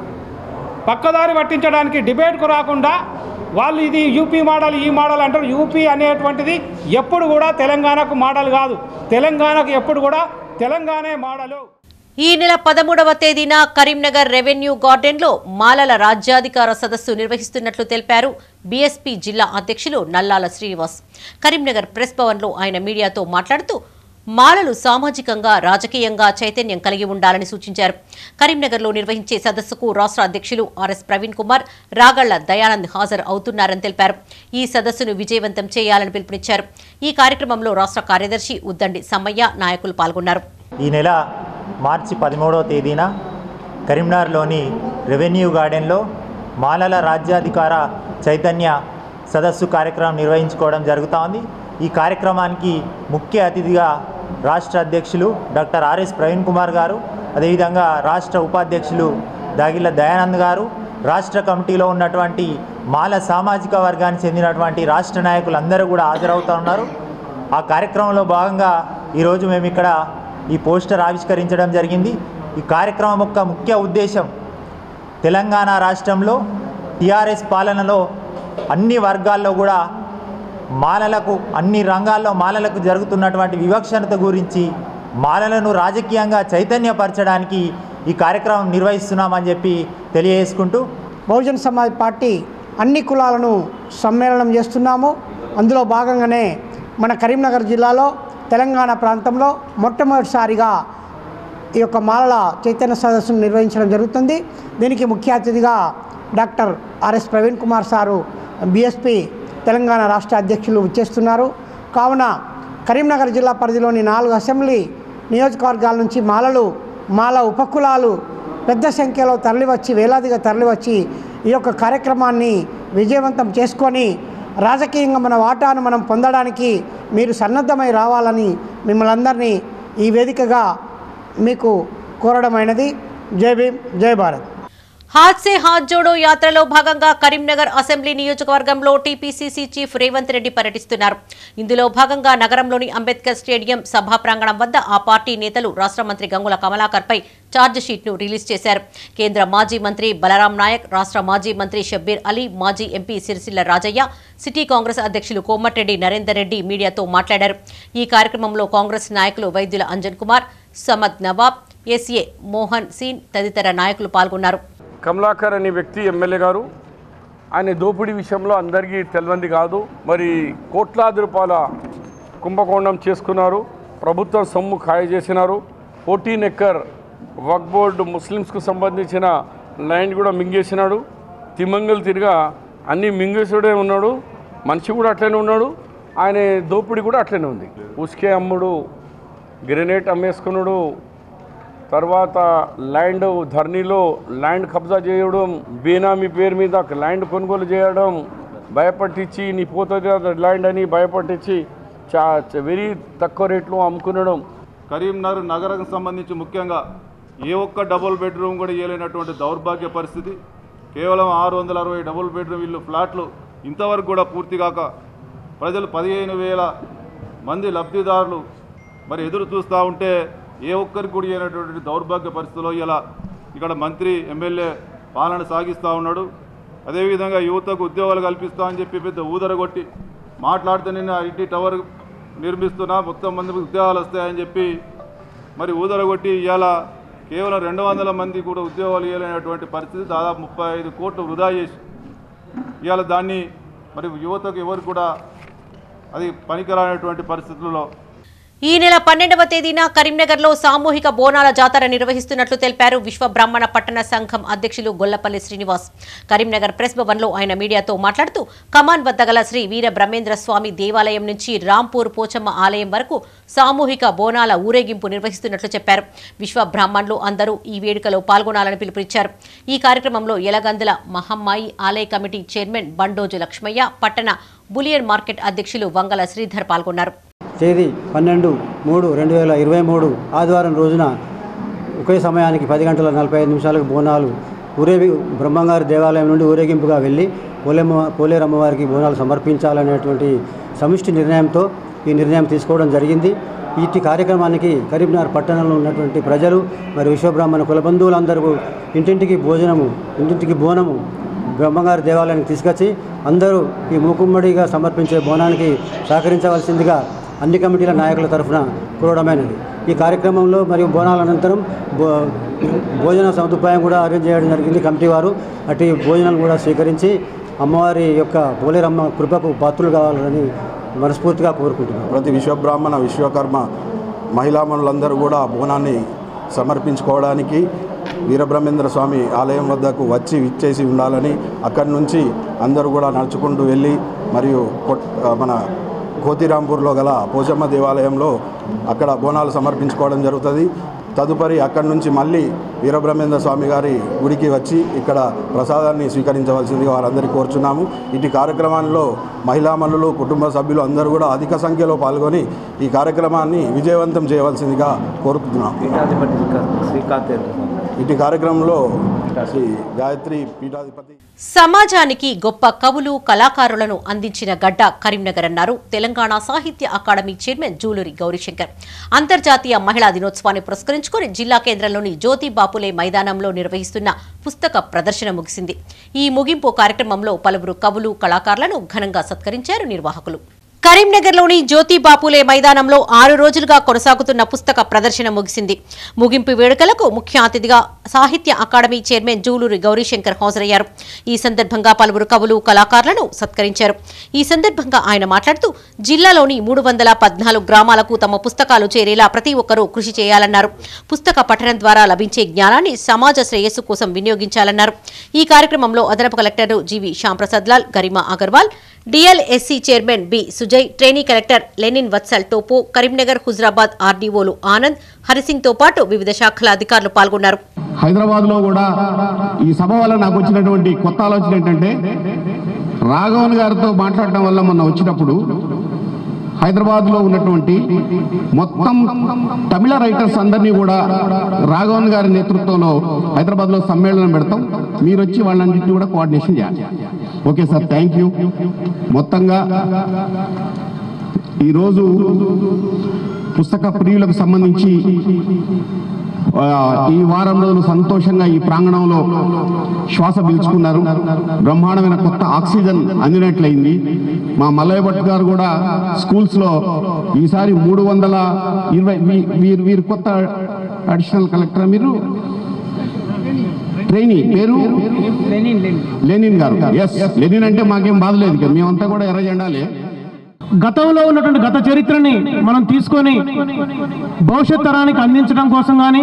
పక్కదారి పట్టించడానికి డిబేట్కు రాకుండా వాళ్ళు ఇది యూపీ మోడల్ ఈ మోడల్ అంటారు యూపీ అనేటువంటిది ఎప్పుడు కూడా తెలంగాణకు మోడల్ కాదు తెలంగాణకు ఎప్పుడు కూడా తెలంగాణే మోడలు ఈ నెల పదమూడవ తేదీన కరీంనగర్ రెవెన్యూ గార్డెన్లో మాలల రాజ్యాధికార సదస్సు నిర్వహిస్తున్నట్లు తెలిపారు బీఎస్పీ జిల్లా అధ్యక్షులు నల్లాల శ్రీనివాస్ కరీంనగర్ ప్రెస్ భవన్లో ఆయన మీడియాతో మాట్లాడుతూ మాలలు సామాజికంగా రాజకీయంగా చైతన్యం కలిగి ఉండాలని సూచించారు కరీంనగర్లో నిర్వహించే సదస్సుకు రాష్ట్ర అధ్యక్షులు ఆర్ఎస్ ప్రవీణ్ కుమార్ రాగళ్ల దయానంద్ హాజరు అవుతున్నారని తెలిపారు ఈ సదస్సును విజయవంతం చేయాలని పిలుపునిచ్చారు ఈ కార్యక్రమంలో రాష్ట్ర కార్యదర్శి ఉద్దండి సమ్మయ్య నాయకులు పాల్గొన్నారు ఈ నెల మార్చి పదమూడవ తేదీన కరీంనగర్లోని రెవెన్యూ గార్డెన్లో మాలల రాజ్యాధికార చైతన్య సదస్సు కార్యక్రమం నిర్వహించుకోవడం జరుగుతూ ఉంది ఈ కార్యక్రమానికి ముఖ్య అతిథిగా రాష్ట్ర అధ్యక్షులు డాక్టర్ ఆర్ఎస్ ప్రవీణ్ కుమార్ గారు అదేవిధంగా రాష్ట్ర ఉపాధ్యక్షులు దాగిళ్ళ దయానంద్ గారు రాష్ట్ర కమిటీలో ఉన్నటువంటి మాల సామాజిక వర్గానికి చెందినటువంటి రాష్ట్ర నాయకులందరూ కూడా హాజరవుతూ ఉన్నారు ఆ కార్యక్రమంలో భాగంగా ఈరోజు మేము ఇక్కడ ఈ పోస్టర్ ఆవిష్కరించడం జరిగింది ఈ కార్యక్రమం యొక్క ముఖ్య ఉద్దేశం తెలంగాణ రాష్ట్రంలో టీఆర్ఎస్ పాలనలో అన్ని వర్గాల్లో కూడా మాలలకు అన్ని రంగాల్లో మాలలకు జరుగుతున్నటువంటి వివక్షణత గురించి మాలలను రాజకీయంగా చైతన్యపరచడానికి ఈ కార్యక్రమం నిర్వహిస్తున్నామని చెప్పి తెలియజేసుకుంటూ బహుజన్ సమాజ్ పార్టీ అన్ని కులాలను సమ్మేళనం చేస్తున్నాము అందులో భాగంగానే మన కరీంనగర్ జిల్లాలో తెలంగాణ ప్రాంతంలో మొట్టమొదటిసారిగా ఈ యొక్క మాలల చైతన్య సదస్సును నిర్వహించడం జరుగుతుంది దీనికి ముఖ్య అతిథిగా doctor RS Praveen Kumar sir BSP Telangana రాష్ట్ర అధ్యక్షులు చేస్తున్నారు కావున కరీంనగర్ జిల్లా పరిధిలోని నాలుగు అసెంబ్లీ నియోజకవర్గాల నుంచి మాలలు మాల ఉపకులాలు పెద్ద సంఖ్యలో తరలివచ్చి వేలాదిగా తరలివచ్చి ఈ యొక్క కార్యక్రమాన్ని విజయవంతం చేసుకొని రాజకీయంగా మన వాటాను మనం పొందడానికి మీరు సన్నద్ధమై రావాలని మిమ్మల్ని అందరినీ ఈ వేదికగా మీకు కోరడమైనది జై భీమ్ జై భారత్ హాత్ సే హాత్ జోడో యాత్రలో భాగంగా కరీంనగర్ అసెంబ్లీ నియోజకవర్గంలో టీపీసీసీ చీఫ్ రేవంత్ రెడ్డి పర్యటిస్తున్నారు ఇందులో భాగంగా నగరంలోని అంబేద్కర్ స్టేడియం సభా ప్రాంగణం వద్ద ఆ పార్టీ నేతలు రాష్ట్ర మంత్రి గంగుల కమలాకర్పై ఛార్జ్ షీట్ను రిలీజ్ చేశారు కేంద్ర మాజీ మంత్రి బలరాం నాయక్ రాష్ట్ర మాజీ మంత్రి షబ్బీర్ అలీ మాజీ MP Sircilla Rajaiah city Congress అధ్యక్షులు కోమటిరెడ్డి నరేందర్ రెడ్డి మీడియాతో మాట్లాడారు ఈ కార్యక్రమంలో కాంగ్రెస్ నాయకులు వైద్యుల అంజన్ కుమార్ సమద్ నవాబ్ ఎస్ఏ మోహన్ సీన్ తదితర నాయకులు పాల్గొన్నారు కమలాకర్ అనే వ్యక్తి ఎమ్మెల్యే గారు ఆయన దోపిడీ విషయంలో అందరికీ తెలియంది కాదు మరి కోట్లాది రూపాయల కుంభకోణం చేసుకున్నారు ప్రభుత్వం సొమ్ము ఖాయ చేసినారు ఫోర్టీన్ ఎక్కర్ వక్ బోర్డు ముస్లిమ్స్కు సంబంధించిన ల్యాండ్ కూడా మింగేసినాడు తిమంగల్ తిరిగా అన్ని మింగేసుడే ఉన్నాడు మనిషి కూడా అట్లనే ఉన్నాడు ఆయన దోపిడీ కూడా అట్లనే ఉంది ఉస్కే అమ్ముడు గ్రెనేట్ అమ్మేసుకున్నాడు తర్వాత ల్యాండ్ ధర్నీలో ల్యాండ్ కబ్జా చేయడం బేనామీ పేరు మీద ల్యాండ్ కొనుగోలు చేయడం భయపట్టించి నీ పోతుంది కదా ల్యాండ్ అని భయపట్టించి చా వెరీ తక్కువ రేట్లో అమ్ముకునడం కరీంనగర్ నగరం సంబంధించి ముఖ్యంగా ఏ ఒక్క డబుల్ బెడ్రూమ్ కూడా ఇవ్వలేనటువంటి దౌర్భాగ్య పరిస్థితి కేవలం ఆరు వందల అరవై డబుల్ బెడ్రూమ్ ఇల్లు ఫ్లాట్లు ఇంతవరకు కూడా పూర్తి కాక ప్రజలు పదిహేను వేల మంది లబ్ధిదారులు మరి ఎదురు చూస్తూ ఉంటే ఏ ఒక్కరికి కూడా అయినటువంటి దౌర్భాగ్య పరిస్థితిలో ఇలా ఇక్కడ మంత్రి ఎమ్మెల్యే పాలన సాగిస్తూ ఉన్నాడు అదేవిధంగా యువతకు ఉద్యోగాలు కల్పిస్తా అని చెప్పి పెద్ద ఊదరగొట్టి మాట్లాడితే నిన్న ఐటీ టవర్ నిర్మిస్తున్నా మొత్తం మందికి ఉద్యోగాలు వస్తాయని చెప్పి మరి ఊదరగొట్టి ఇవాళ కేవలం రెండు వందల మంది కూడా ఉద్యోగాలు ఇవ్వలేనటువంటి పరిస్థితి దాదాపు ముప్పై ఐదు కోట్లు వృధా చేసి ఇవాళ దాన్ని మరి యువతకు ఎవరు కూడా అది పనికిరానటువంటి పరిస్థితుల్లో ఈ నెల పన్నెండవ తేదీన కరీంనగర్లో సామూహిక బోనాల జాతర నిర్వహిస్తున్నట్లు తెలిపారు విశ్వ బ్రాహ్మణ పట్టణ సంఘం అధ్యక్షులు గొల్లపల్లి శ్రీనివాస్ కరీంనగర్ ప్రెస్ భవన్లో ఆయన మీడియాతో మాట్లాడుతూ కమాన్ వద్ద గల శ్రీ వీర బ్రహ్మేంద్ర స్వామి దేవాలయం నుంచి రాంపూర్ పోచమ్మ ఆలయం వరకు సామూహిక బోనాల ఊరేగింపు నిర్వహిస్తున్నట్లు చెప్పారు విశ్వ బ్రాహ్మణులు అందరూ ఈ వేడుకలో పాల్గొనాలని పిలుపునిచ్చారు ఈ కార్యక్రమంలో ఎలగందుల మహమ్మాయి ఆలయ కమిటీ చైర్మన్ బండోజు లక్ష్మయ్య పట్టణ బులియన్ మార్కెట్ అధ్యక్షులు వంగల శ్రీధర్ పాల్గొన్నారు తేదీ పన్నెండు మూడు రెండు వేల ఇరవై మూడు ఆదివారం రోజున ఒకే సమయానికి పది గంటల నలభై ఐదు నిమిషాలకు బోనాలు ఊరేగి బ్రహ్మంగారి దేవాలయం నుండి ఊరేగింపుగా వెళ్ళి పోలేమ్మ పోలేరమ్మవారికి బోనాలు సమర్పించాలనేటువంటి సమిష్టి నిర్ణయంతో ఈ నిర్ణయం తీసుకోవడం జరిగింది ఇట్టి కార్యక్రమానికి కరీంనగర్ పట్టణంలో ఉన్నటువంటి ప్రజలు మరి విశ్వబ్రాహ్మణ కులబంధువులందరూ ఇంటింటికి భోజనము ఇంటింటికి బోనము బ్రహ్మంగారి దేవాలయానికి తీసుకొచ్చి అందరూ ఈ మూకుమ్మడిగా సమర్పించే బోనానికి సహకరించవలసిందిగా అన్ని కమిటీల నాయకుల తరఫున కోరడమైనది ఈ కార్యక్రమంలో మరియు బోనాల అనంతరం భో భోజన సదుపాయం కూడా అరేంజ్ చేయడం జరిగింది కమిటీ వారు అటు భోజనాలు కూడా స్వీకరించి అమ్మవారి యొక్క పోలేరమ్మ కృపకు పాత్రులు కావాలని మనస్ఫూర్తిగా కోరుకుంటున్నాను ప్రతి విశ్వబ్రాహ్మణ విశ్వకర్మ మహిళామణులందరూ కూడా బోనాన్ని సమర్పించుకోవడానికి వీరబ్రహ్మేంద్ర స్వామి ఆలయం వద్దకు వచ్చి విచ్చేసి ఉండాలని అక్కడి నుంచి అందరూ కూడా నడుచుకుంటూ వెళ్ళి మరియు కొట్- మన కోతిరాంపూర్లో గల పోచమ్మ దేవాలయంలో అక్కడ బోనాలు సమర్పించుకోవడం జరుగుతుంది తదుపరి అక్కడి నుంచి మళ్ళీ వీరబ్రహ్మేంద్ర స్వామి గారి గుడికి వచ్చి ఇక్కడ ప్రసాదాన్ని స్వీకరించవలసిందిగా వారందరికీ కోరుచున్నాము ఇటు కార్యక్రమాల్లో మహిళామణులు కుటుంబ సభ్యులు అందరూ కూడా అధిక సంఖ్యలో పాల్గొని ఈ కార్యక్రమాన్ని విజయవంతం చేయవలసిందిగా కోరుకుంటున్నాం ఇటు కార్యక్రమంలో శ్రీ గాయత్రి పీఠాధిపతి సమాజానికి గొప్ప కవులు కళాకారులను అందించిన గడ్డ కరీంనగర్ అన్నారు తెలంగాణ సాహిత్య అకాడమీ చైర్మన్ జూలూరి గౌరీశంకర్ అంతర్జాతీయ మహిళా దినోత్సవాన్ని పురస్కరించుకుని జిల్లా కేంద్రంలోని జ్యోతి బాపులే మైదానంలో నిర్వహిస్తున్న పుస్తక ప్రదర్శన ముగిసింది ఈ ముగింపు కార్యక్రమంలో పలువురు కవులు కళాకారులను ఘనంగా సత్కరించారు నిర్వాహకులు కరీంనగర్లోని జ్యోతి బాపులే మైదానంలో ఆరు రోజులుగా కొనసాగుతున్న పుస్తక ప్రదర్శన ముగిసింది ముగింపు వేడుకలకు ముఖ్య అతిథిగా సాహిత్య అకాడమీ చైర్మన్ జూలూరి గౌరీశంకర్ హాజరయ్యారు ఈ సందర్భంగా పలువురు కవులు కళాకారులను సత్కరించారు ఈ సందర్భంగా ఆయన మాట్లాడుతూ జిల్లాలోని మూడు వందల పద్నాలుగు గ్రామాలకు తమ పుస్తకాలు చేరేలా ప్రతి ఒక్కరూ కృషి చేయాలన్నారు పుస్తక పఠనం ద్వారా లభించే జ్ఞానాన్ని సమాజ శ్రేయస్సు కోసం వినియోగించాలన్నారు ఈ కార్యక్రమంలో అదనపు collector GV Shyamprasad Lal Garima Agarwal DLSC chairman B Sujay trainee collector Lenin Vatsal Toppo Karimnagar Huzurabad ఆర్డీఓలు ఆనంద్ హరిసింగ్ తో పాటు వివిధ శాఖల అధికారులు పాల్గొన్నారు హైదరాబాద్లో కూడా ఈ సభ వల్ల నాకు వచ్చినటువంటి కొత్త ఆలోచన ఏంటంటే రాఘవన్ గారితో మాట్లాడటం వల్ల మొన్న వచ్చినప్పుడు హైదరాబాద్లో ఉన్నటువంటి మొత్తం తమిళ రైటర్స్ అందరినీ కూడా రాఘవన్ గారి నేతృత్వంలో హైదరాబాద్లో సమ్మేళనం పెడతాం మీరు వచ్చి వాళ్ళన్నింటినీ కూడా కోఆర్డినేషన్ చేయాలి ఓకే సార్ థ్యాంక్ యూ మొత్తంగా ఈరోజు పుస్తక ప్రియులకు సంబంధించి ఆ, ఈ వారం రోజులు సంతోషంగా ఈ ప్రాంగణంలో శ్వాస పీల్చుకున్నారు బ్రహ్మాండమైన కొత్త ఆక్సిజన్ అందినట్లయింది మా మల్లయ్య భట్ గారు కూడా స్కూల్స్ లో ఈసారి మూడు వందల ఇరవై వీ- వీరు వీరు కొత్త అడిషనల్ కలెక్టర్ మీరు ట్రైనీ పేరు లెనిన్ గారు ఎస్ లెనిన్ అంటే మాకేం బాధ లేదు ఇక మేమంతా కూడా ఎర్ర జెండాలే గతంలో ఉన్నటువంటి గత చరిత్రని మనం తీసుకొని భవిష్యత్ తరానికి అందించడం కోసం కానీ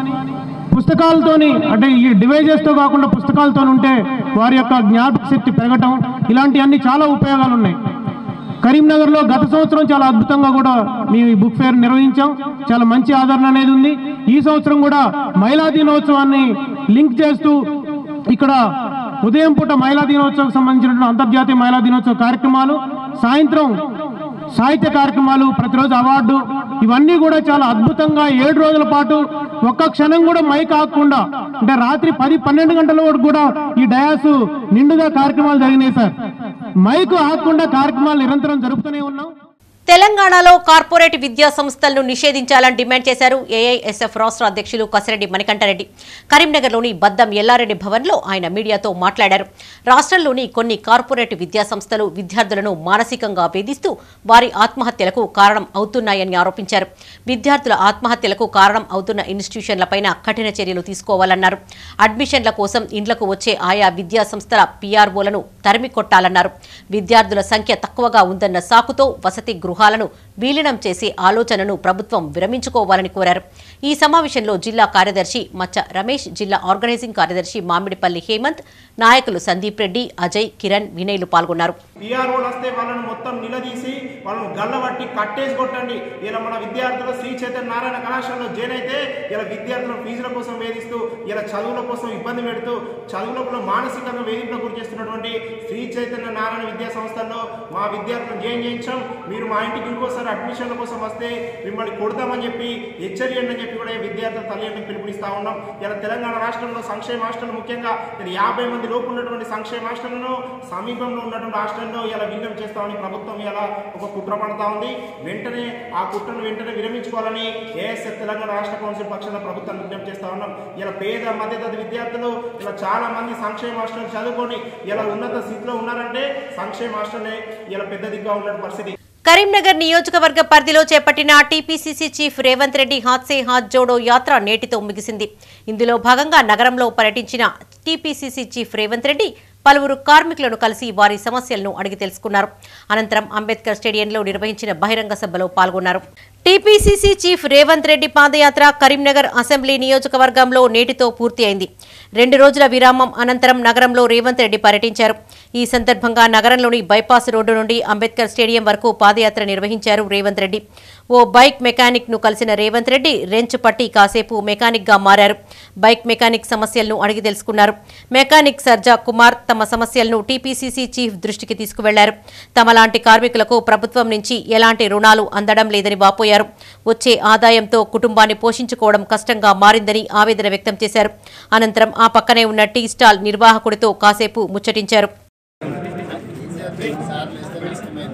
పుస్తకాలతోని అంటే ఈ డివైజెస్తో కాకుండా పుస్తకాలతో ఉంటే వారి యొక్క జ్ఞాపక శక్తి పెరగటం ఇలాంటివన్నీ చాలా ఉపయోగాలు ఉన్నాయి కరీంనగర్లో గత సంవత్సరం చాలా అద్భుతంగా కూడా మేము ఈ బుక్ ఫేర్ నిర్వహించాం చాలా మంచి ఆదరణ అనేది ఉంది ఈ సంవత్సరం కూడా మహిళా దినోత్సవాన్ని లింక్ చేస్తూ ఇక్కడ ఉదయం పూట మహిళా దినోత్సవం సంబంధించినటువంటి అంతర్జాతీయ మహిళా దినోత్సవ కార్యక్రమాలు సాయంత్రం సాహిత్య కార్యక్రమాలు ప్రతిరోజు అవార్డు ఇవన్నీ కూడా చాలా అద్భుతంగా ఏడు రోజుల పాటు ఒక్క క్షణం కూడా మైక్ ఆగకుండా అంటే రాత్రి పది పన్నెండు గంటల వరకు కూడా ఈ డయాస్ నిండుగా కార్యక్రమాలు జరిగినాయి సార్ మైక్ ఆగకుండా కార్యక్రమాలు నిరంతరం జరుపుతూనే ఉన్నాం తెలంగాణలో కార్పొరేట్ విద్యా సంస్థలను నిషేధించాలని డిమాండ్ చేశారు ఏఐఎస్ఎఫ్ రాష్ట్ర అధ్యక్షులు కసిరెడ్డి మణికంఠరెడ్డి కరీంనగర్లోని బద్దం ఎల్లారెడ్డి భవన్లో ఆయన మీడియాతో మాట్లాడారు రాష్ట్రంలోని కొన్ని కార్పొరేట్ విద్యా సంస్థలు విద్యార్థులను మానసికంగా వేధిస్తూ వారి ఆత్మహత్యలకు కారణం అవుతున్నాయని ఆరోపించారు విద్యార్థుల ఆత్మహత్యలకు కారణం అవుతున్న ఇన్స్టిట్యూషన్లపైన కఠిన చర్యలు తీసుకోవాలన్నారు అడ్మిషన్ల కోసం ఇండ్లకు వచ్చే ఆయా విద్యా సంస్థల పీఆర్ఓలను తరిమి కొట్టాలన్నారు విద్యార్థుల సంఖ్య తక్కువగా ఉందన్న సాకుతో వసతి గృహాలను విలీనం చేసే ఆలోచనను ప్రభుత్వం విరమించుకోవాలని కోరారు ఈ సమావేశంలో జిల్లా కార్యదర్శి మచ్చ రమేష్ జిల్లా ఆర్గనైజింగ్ కార్యదర్శి మామిడిపల్లి హేమంత్ నాయకులు సందీప్ రెడ్డి అజయ్ కిరణ్ వినయ్లు పాల్గొన్నారు పిఆర్ఓలు వస్తే వాళ్ళని మొత్తం నిలదీసి వాళ్ళని గల్లబట్టి కట్టేసి కొట్టండి ఇలా మన విద్యార్థులు శ్రీ చైతన్య నారాయణ కళాశాలలో జాయిన్ అయితే ఇలా విద్యార్థులను ఫీజుల కోసం వేధిస్తూ ఇలా చదువుల కోసం ఇబ్బంది పెడుతూ చదువులకు మానసికంగా వేధింపులకు గురి చేస్తున్నటువంటి శ్రీ చైతన్య నారాయణ విద్యా సంస్థల్లో మా విద్యార్థులను జాయిన్ చేయించాం మీరు మా ఇంటికి ఇంకోసారి అడ్మిషన్ల కోసం వస్తే మిమ్మల్ని కొడతామని చెప్పి హెచ్చరియండి అని చెప్పి కూడా ఈ విద్యార్థుల తల్లిదండ్రులకు పిలుపునిస్తా ఉన్నాం ఇలా తెలంగాణ రాష్ట్రంలో సంక్షేమ హాస్టల్ ముఖ్యంగా ఇలా యాభై మంది లోపు ఉన్నటువంటి సంక్షేమ హాస్టళ్లను సమీపంలో ఉన్నటువంటి హాస్టల్లో ఇలా విలీనం చేస్తామని ప్రభుత్వం ఇలా ఒక కుట్ర పడతా ఉంది వెంటనే ఆ కుట్రను వెంటనే విరమించుకోవాలని ఏఎస్ఎఫ్ తెలంగాణ రాష్ట్ర కౌన్సిల్ పక్షాన ప్రభుత్వం విజ్ఞప్తి చేస్తా ఉన్నాం ఇలా పేద మధ్యతరగతి విద్యార్థులు ఇలా చాలా మంది సంక్షేమ హాస్టల్ చదువుకొని ఇలా ఉన్నత స్థితిలో ఉన్నారంటే సంక్షేమ హాస్టలే ఇలా పెద్ద దిగ్గా ఉన్న పరిస్థితి కరీంనగర్ నియోజకవర్గ పరిధిలో చేపట్టిన టీపీసీసీ చీఫ్ రేవంత్ రెడ్డి హాత్ సే హాత్ జోడో యాత్ర నేటితో ముగిసింది ఇందులో భాగంగా నగరంలో పర్యటించిన టీపీసీసీ చీఫ్ రేవంత్ రెడ్డి పలువురు కార్మికులను కలిసి వారి సమస్యలను అడిగి తెలుసుకున్నారు అనంతరం అంబేద్కర్ స్టేడియంలో నిర్వహించిన బహిరంగ సభలో పాల్గొన్నారు టీపీసీసీ చీఫ్ రేవంత్ రెడ్డి పాదయాత్ర కరీంనగర్ అసెంబ్లీ నియోజకవర్గంలో నేటితో పూర్తి అయింది రెండు రోజుల విరామం అనంతరం నగరంలో రేవంత్ రెడ్డి పర్యటించారు ఈ సందర్భంగా నగరంలోని బైపాస్ రోడ్డు నుండి అంబేద్కర్ స్టేడియం వరకు పాదయాత్ర నిర్వహించారు రేవంత్ రెడ్డి ఓ బైక్ మెకానిక్ ను కలిసిన రేవంత్ రెడ్డి రెంచ్ పట్టి కాసేపు మెకానిక్ గా మారారు బైక్ మెకానిక్ సమస్యలను అడిగి తెలుసుకున్నారు మెకానిక్ సర్జా కుమార్ తమ సమస్యలను టీపీసీసీ చీఫ్ దృష్టికి తీసుకువెళ్లారు తమలాంటి కార్మికులకు ప్రభుత్వం నుంచి ఎలాంటి రుణాలు అందడం లేదని వాపోయారు వచ్చే ఆదాయంతో కుటుంబాన్ని పోషించుకోవడం కష్టంగా మారిందని ఆవేదన వ్యక్తం చేశారు అనంతరం ఆ పక్కనే ఉన్న టీ స్టాల్ నిర్వాహకుడితో కాసేపు ముచ్చటించారు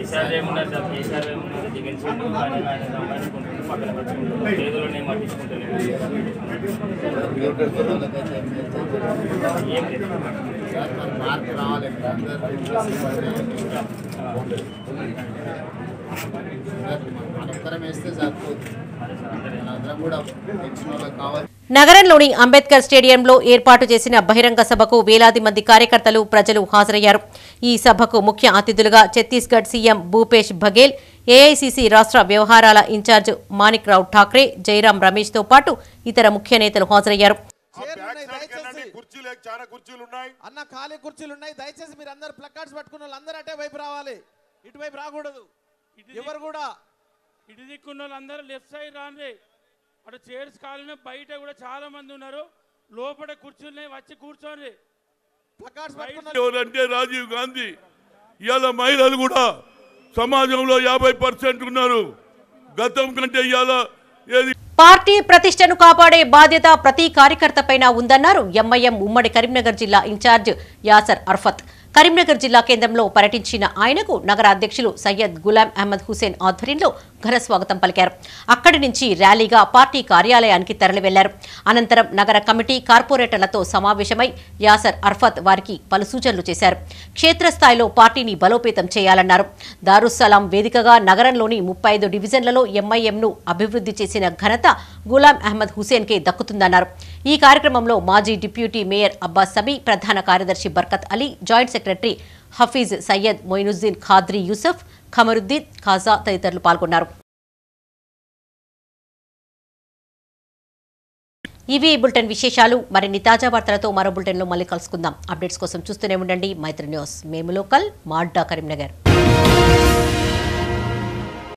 కేసీఆర్ ఏమున్నారు సార్ కేసీఆర్ ఏమున్నారు జగన్ చెట్టు కానీ ఆయన సంపాదించుకుంటుంది పక్కన పెట్టుకుంటుంది పేదలని పట్టించుకుంటలేదు ఏం లేదు మార్పు రావాలి మనందరం వేస్తే సరిపోతుంది మనందరం కూడా తెచ్చిన వాళ్ళకి కావాలి నగరంలోని అంబేద్కర్ స్టేడియంలో ఏర్పాటు చేసిన బహిరంగ సభకు వేలాది మంది కార్యకర్తలు ప్రజలు హాజరయ్యారు ఈ సభకు ముఖ్య అతిథులుగా ఛత్తీస్గఢ్ సీఎం భూపేష్ బఘేల్ ఏఐసీసీ రాష్ట్ర వ్యవహారాల ఇన్ఛార్జ్ మాణిక్ రావు ఠాక్రే జైరాం రమేష్తో పాటు ఇతర ముఖ్య నేతలు హాజరయ్యారు కుర్చీలు చాలా కుర్చీలు ఉన్నాయి అన్న ఖాళీ కుర్చీలు ఉన్నాయి దయచేసి మీరు అందరు ప్లకార్డ్స్ పట్టుకున్న వాళ్ళు అందరూ అటే వైపు రావాలి ఇటువైపు రాకూడదు ఎవరు కూడా ఇటు దిక్కున్న వాళ్ళందరూ లెఫ్ట్ సైడ్ రాండి అటు చైర్స్ కాలిన బయట కూడా చాలా మంది ఉన్నారు లోపల కూర్చున్నాయి వచ్చి కూర్చోండి ప్లకార్డ్స్ ఎవరంటే రాజీవ్ గాంధీ ఇవాళ మహిళలు కూడా సమాజంలో యాభై పర్సెంట్ ఉన్నారు గతం కంటే ఇవాళ ఏది పార్టీ ప్రతిష్టను కాపాడే బాధ్యత ప్రతి కార్యకర్తపైన ఉందన్నారు ఎంఐఎం ఉమ్మడి కరీంనగర్ జిల్లా ఇన్ఛార్జ్ యాసర్ అర్ఫత్ కరీంనగర్ జిల్లా కేంద్రంలో పర్యటించిన ఆయనకు నగర అధ్యక్షులు సయ్యద్ గులాం అహ్మద్ హుసేన్ ఆధ్వర్యంలో ఘన స్వాగతం పలికారు అక్కడి నుంచి ర్యాలీగా పార్టీ కార్యాలయానికి తరలి వెళ్లారు అనంతరం నగర కమిటీ కార్పొరేటర్లతో సమావేశమై యాసర్ అర్ఫత్ వారికి పలు సూచనలు చేశారు క్షేత్రస్థాయిలో పార్టీని బలోపేతం చేయాలన్నారు దారుస్సలాం వేదికగా నగరంలోని ముప్పై ఐదు డివిజన్లలో ఎంఐఎంను అభివృద్ధి చేసిన ఘనత గులాం అహ్మద్ హుసేన్కే దక్కుతుందన్నారు ఈ కార్యక్రమంలో మాజీ డిప్యూటీ మేయర్ అబ్బాస్ సబీ ప్రధాన కార్యదర్శి బర్కత్ అలీ జాయింట్ సెక్రటరీ హఫీజ్ సయ్యద్ మొయినుద్దీన్ ఖాద్రీ యూసఫ్ ఖమరుద్దీన్ ఖాజా తదితరులు పాల్గొన్నారు ఇవి ఈ బులెటిన్ విశేషాలు మరిన్ని తాజా వార్తలతో మరో బులెటిన్లో మళ్ళీ కలుసుకుందాం అప్డేట్స్ కోసం చూస్తూనే ఉండండి మైత్రి న్యూస్ మేము లోకల్ మాడ్డా కరీంనగర్